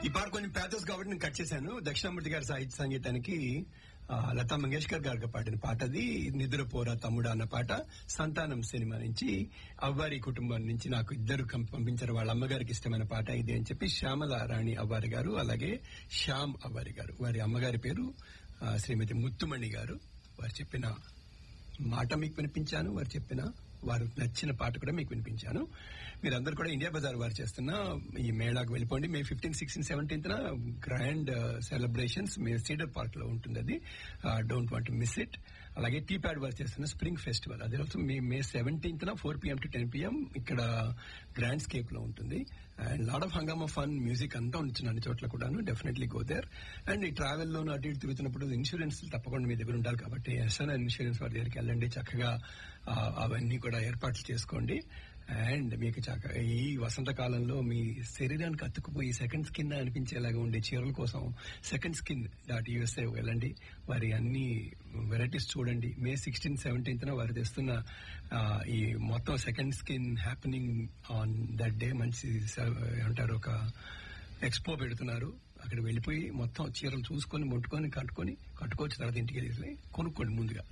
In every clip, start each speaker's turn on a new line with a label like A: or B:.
A: ఈ పాట కొంచెం ప్యాథోస్ కాబట్టి నేను కట్ చేశాను దక్షిణామూర్తి గారి సాహిత్య సంగీతానికి ఆ, లతా మంగేష్కర్ గారు పాడిన పాట అది నిద్రపోరా తమ్ముడు అన్న పాట సంతానం సినిమా నుంచి అవ్వారి కుటుంబం నుంచి నాకు ఇద్దరు కం- పంపించారు వాళ్ళ అమ్మగారికి ఇష్టమైన పాట ఇది అని చెప్పి శ్యామల రాణి అవ్వారి గారు అలాగే శ్యామ్ అవ్వారి గారు వారి అమ్మగారి పేరు ఆ, శ్రీమతి ముత్తుమణి గారు వారు చెప్పిన మాట మీకు వినిపించాను వారు చెప్పిన వారు నచ్చిన పాట కూడా మీకు వినిపించాను మీరందరూ కూడా ఇండియా బజార్ వారు చేస్తున్న ఈ మేళాకు వెళ్ళిపోండి May fifteen sixteen seventeenth grand celebrations May cedar park లో ఉంటుంది అది డోంట్ వాంట్ మిస్ ఇట్ అలాగే టీ ప్యాడ్ వారు చేస్తున్న స్ప్రింగ్ ఫెస్టివల్ అది also May May seventeenth four PM to ten PM ఇక్కడ గ్రాండ్ స్కేప్ లో ఉంటుంది అండ్ లాట్ ఆఫ్ హంగామా ఫన్ మ్యూజిక్ అంతా ఉంటుంది అన్ని చోట్ల కూడాను డెఫినెట్లీ గో దేర్ అండ్ ఈ ట్రావెల్ లో అటు ఇటు తిరుగుతున్నప్పుడు ఇన్సూరెన్స్ తప్పకుండా మీ దగ్గర ఉండాలి కాబట్టి ఎస్ఎన్ఎల్ ఇన్సూరెన్స్ వారి దగ్గరికి వెళ్ళండి చక్కగా ఆ, అవన్నీ కూడా ఏర్పాట్లు చేసుకోండి అండ్ మీకు చక్క ఈ వసంత కాలంలో మీ శరీరానికి అతుక్కుపోయి సెకండ్ స్కిన్ అనిపించేలాగా ఉండే చీరల కోసం సెకండ్ స్కిన్ డాట్ యూఎస్ఏ వెళ్ళండి వారి అన్ని వెరైటీస్ చూడండి మే సిక్స్టీన్ సెవెంటీన్త్ వారు తెస్తున్న ఆ, ఈ మొత్తం second skin happening on that day మంచి స- ఏమంటారు ఒక ఎక్స్పో పెడుతున్నారు అక్కడ వెళ్ళిపోయి మొత్తం చీరలు చూసుకొని ముట్టుకొని కట్టుకొని కట్టుకోవచ్చు తర్వాత ఇంటికి తీసుకుని కొనుక్కోండి ముందుగా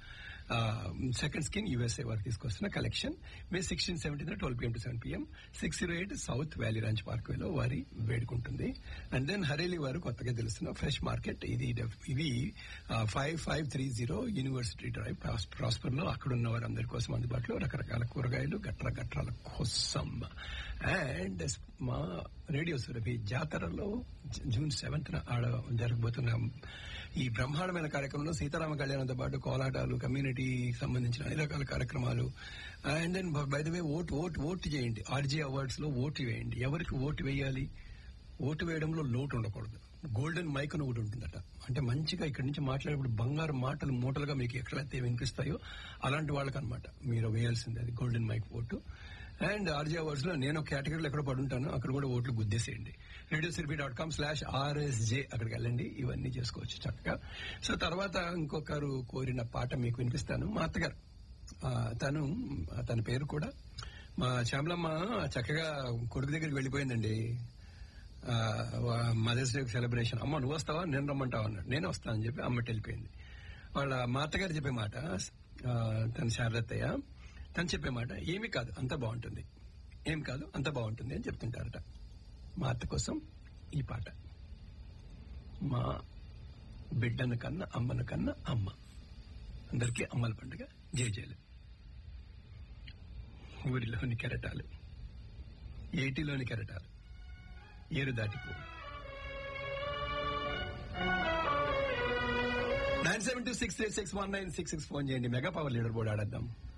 A: సెకండ్ స్కిన్ యూఎస్ఏ వారు తీసుకొస్తున్న collection May sixteen seventeen twelve PM to seven PM six zero eight south valley ranch park వేలో వారి వేడుకుంటుంది అండ్ దెన్ హరేలి వారు కొత్తగా తెలుస్తున్న ఫ్రెష్ మార్కెట్ ఇది def- ఇవి five five three zero university drive Prosper లో అక్కడ ఉన్న వారందరి కోసం అందుబాటులో రకరకాల కూరగాయలు గట్ర గట్రాల కోసం అండ్ మా రేడియో సురభి జాతరలో జ- జూన్ సెవెంత్ ఆడ జరగబోతున్న ఈ బ్రహ్మాండమైన కార్యక్రమంలో సీతారామ కళ్యాణంతో పాటు కోలాటాలు కమ్యూనిటీ సంబంధించిన అన్ని రకాల కార్యక్రమాలు and then by the way vote vote vote చేయండి ఆర్జీ అవార్డ్స్ లో ఓటు వేయండి ఎవరికి ఓటు వేయాలి ఓటు వేయడంలో లోటు ఉండకూడదు గోల్డెన్ మైక్ అని ఒకటి ఉంటుందట అంటే మంచిగా ఇక్కడి నుంచి మాట్లాడేప్పుడు బంగారు మాటలు మూటలుగా మీకు ఎక్కడైతే వినిపిస్తాయో అలాంటి వాళ్ళకి అనమాట మీరు వేయాల్సింది అది golden mike vote and RG awards లో నేను ఒక కేటగిరీలో ఎక్కడ పడుంటాను అక్కడ కూడా ఓట్లు గుద్దేసేయండి రేడియో సిర్బీ డాట్ కామ్ స్లాష్ ఆర్ఎస్జే అక్కడికి వెళ్ళండి ఇవన్నీ చేసుకోవచ్చు చక్కగా సో తర్వాత ఇంకొకరు కోరిన పాట మీకు వినిపిస్తాను మా అత్తగారు ఆ, తను ఆ, తన పేరు కూడా మా శ్యామలమ్మ చక్కగా కొడుకు దగ్గరికి వెళ్ళిపోయిందండి మదర్స్ డే సెలబ్రేషన్ అమ్మ నువ్వు వస్తావా నేను రమ్మంటావా అన్నాడు నేను వస్తాను అని చెప్పి అమ్మటి వెళ్ళిపోయింది వాళ్ళ మా అత్తగారు చెప్పే మాట ఆ, తన శారదత్తయ్య తను చెప్పే మాట ఏమీ కాదు అంత బాగుంటుంది ఏం కాదు అంత బాగుంటుంది అని చెప్తుంటారట మా అత్త కోసం ఈ పాట మా బిడ్డను కన్నా అమ్మను కన్నా అమ్మ అందరికీ అమ్మల పండుగ జయ జయలు ఊరిలోని కెరటాలు ఏటిలోని కెరటాలు ఏరు దాటిపో nine seven two six three six one nine six six phone చేయండి మెగా పవర్ లీడర్ బోర్డు ఆడద్దాం